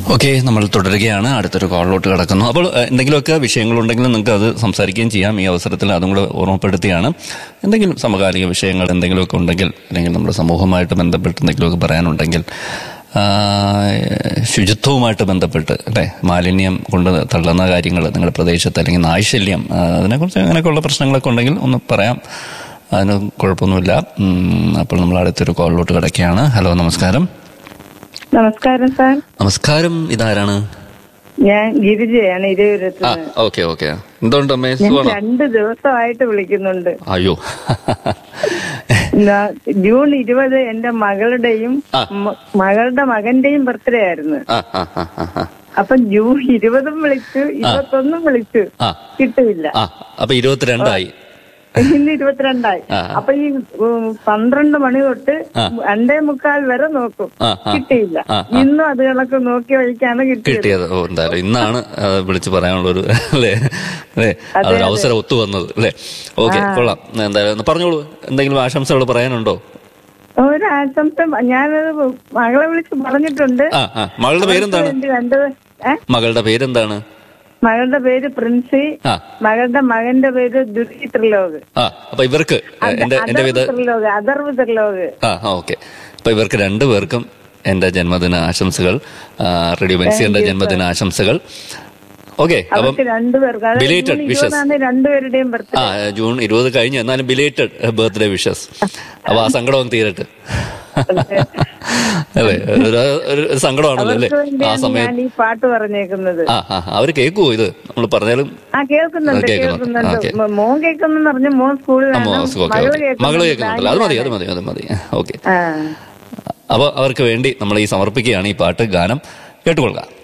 Okay നമ്മൾ തുടരുകയാണ് അടുത്തൊരു കോളിലോട്ട് കിടക്കുന്നു അപ്പോൾ ഏഹ്, എന്തെങ്കിലുമൊക്കെ വിഷയങ്ങളുണ്ടെങ്കിൽ നിങ്ങൾക്ക് അത് സംസാരിക്കുകയും ചെയ്യാം ഈ അവസരത്തിൽ അതും കൂടെ ഓർമ്മപ്പെടുത്തിയാണ് എന്തെങ്കിലും സമകാലിക വിഷയങ്ങൾ എന്തെങ്കിലുമൊക്കെ ഉണ്ടെങ്കിൽ അല്ലെങ്കിൽ നമ്മുടെ സമൂഹവുമായിട്ട് ബന്ധപ്പെട്ട് എന്തെങ്കിലുമൊക്കെ പറയാനുണ്ടെങ്കിൽ ആ, ശുചിത്വവുമായിട്ട് ബന്ധപ്പെട്ട് അല്ലേ മാലിന്യം കൊണ്ട് തള്ളുന്ന കാര്യങ്ങൾ നിങ്ങളുടെ പ്രദേശത്ത് അല്ലെങ്കിൽ നായ്ശല്യം ആ, അതിനെക്കുറിച്ച് അങ്ങനെയൊക്കെയുള്ള പ്രശ്നങ്ങളൊക്കെ ഉണ്ടെങ്കിൽ ഒന്ന് പറയാം അതിന് കുഴപ്പമൊന്നുമില്ല ഉം, അപ്പോൾ നമ്മൾ അടുത്തൊരു കോളിലോട്ട് കിടക്കുകയാണ് ഹലോ നമസ്കാരം നമസ്കാരം സാർ നമസ്കാരം ഇതാരാണ് ഞാൻ ഗിരിജയാണ് ഇരുവരത്ത് ആ ഓക്കെ ഓക്കെ എന്തുകൊണ്ട് അമ്മേ ഞാൻ സുഖമാണോ രണ്ട് ദിവസമായിട്ട് വിളിക്കുന്നുണ്ട് അയ്യോ ന- ജൂൺ ഇരുപത് എന്റെ മകളുടെയും ആ. മ- മകളുടെ മകന്റെയും ബർത്ത്ഡേ ആയിരുന്നു ആ ആ ആ ആ, ആ അപ്പൊ ജൂൺ ഇരുപതും വിളിച്ചു ഇരുപത്തൊന്നും വിളിച്ചു ആ. കിട്ടിയില്ല ആ അപ്പൊ ഇരുപത്തിരണ്ടായി ഇന്ന് ഇരുപത്തിരണ്ടായി ആ. അപ്പൊ ഈ ഉം, പന്ത്രണ്ട് മണി തൊട്ട് ആ. രണ്ടേ മുക്കാൽ വരെ നോക്കും ആ, ആ. കിട്ടിയില്ല ആ, ആ. ഇന്നും അത് കണക്ക് നോക്കി വഴിക്കാണ് കിട്ടിയത് കിട്ടിയത് ഓ എന്തായാലും ഇന്നാണ് ആ, വിളിച്ച് പറയാനുള്ള ഒരു അല്ലേ അല്ലേ ആ ഒരു അവസരം ഒത്തു വന്നത് അല്ലേ ഓക്കെ കൊള്ളാം എന്തായാലും ഒന്ന് പറഞ്ഞോളൂ എന്തെങ്കിലും ആശംസകൾ പറയാനുണ്ടോ ഒരു ആശംസ ഞാനത് മകളെ വിളിച്ച് പറഞ്ഞിട്ടുണ്ട് ആ ആ മകളുടെ പേരെന്താണ് വേണ്ടി രണ്ട് ഏ? മകളുടെ പേരെന്താണ് മകളുടെ പേര് പ്രിൻസി ആ മകളുടെ മകന്റെ പേര് ദുർഗി ത്രിലോക് ആ അപ്പൊ ഇവർക്ക് എന്റെ എന്റെ അഥർവ് വിധ ത്രിലോക് അഥർവ് ത്രിലോക് ആ ആ ഓക്കെ അപ്പൊ ഇവർക്ക് രണ്ടുപേർക്കും എന്റെ ജന്മദിന ആശംസകൾ ആ, റേഡിയോ ബെൻസിയുടെ ജന്മദിന ആശംസകൾ ഓക്കെ അപ്പം അവർക്ക് രണ്ടുപേർക്ക് അതായത് Belated ജൂൺ wishes. ഇരുപതാണ് രണ്ടുപേരുടെയും ബർത്ത്ഡേ ആ ജൂൺ ഇരുപത് കഴിഞ്ഞ് എന്നാലും ബിലേറ്റഡ് ബർത്ത്ഡേ വിഷസ് അപ്പൊ ആ സങ്കടം തീരട്ടെ അതെ ഒരു ഒരു സങ്കടമാണല്ലോ അല്ലേ അവർക്ക് ആ വേണ്ടിയാണ് സമയത്ത് ഞാൻ ഈ പാട്ട് പറഞ്ഞേക്കുന്നത് ആ ആ അവര് കേൾക്കുവോ ഇത് നമ്മൾ പറഞ്ഞാലും ആ കേൾക്കുന്നുണ്ട് ആ, കേൾക്കുന്നുണ്ട്. കേൾക്കുന്നുണ്ട് ഓക്കേ. മോ- മോൻ കേൾക്കുന്നെന്ന് പറഞ്ഞു മോൻ ആ, സ്കൂളിലാണ് മോ- ഓക്കെ മകള് ഓക്കെ മകള് കേൾക്കുന്നുണ്ടല്ലോ അത് മതി അത് മതി അത് മതി ഓക്കെ ആ അപ്പൊ അവർക്ക് വേണ്ടി നമ്മൾ ഈ സമർപ്പിക്കുകയാണ് ഈ പാട്ട് ഗാനം കേട്ടുകൊള്ളുക